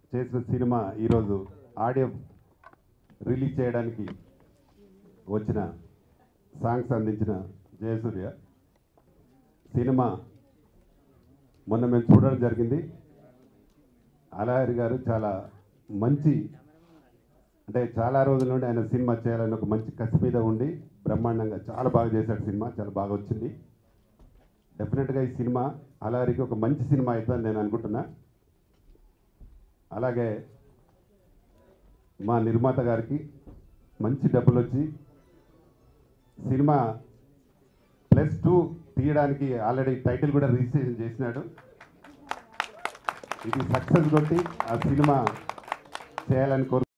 చేసిన సినిమా ఈరోజు audio release చేయడానికి వచ్చిన సాంగ్స్ అందించిన జయసూర్య సినిమా మొన్న మేము చూడడం జరిగింది అలహరి గారు చాలా మంచి అంటే చాలా రోజుల నుండి ఆయన సినిమా చేయాలని ఒక మంచి కసి మీద ఉండి బ్రహ్మాండంగా చాలా బాగా చేశాడు సినిమా చాలా బాగా వచ్చింది డెఫినెట్గా ఈ సినిమా అలహరికి ఒక మంచి సినిమా అవుతుందని నేను అనుకుంటున్నా అలాగే మా నిర్మాత గారికి మంచి డబ్బులు వచ్చి సినిమా ప్లస్ టూ తీయడానికి ఆల్రెడీ టైటిల్ కూడా రిజిస్ట్రేషన్ చేసినాడు ఇది సక్సెస్ కొట్టి ఆ సినిమా చేయాలని కోరు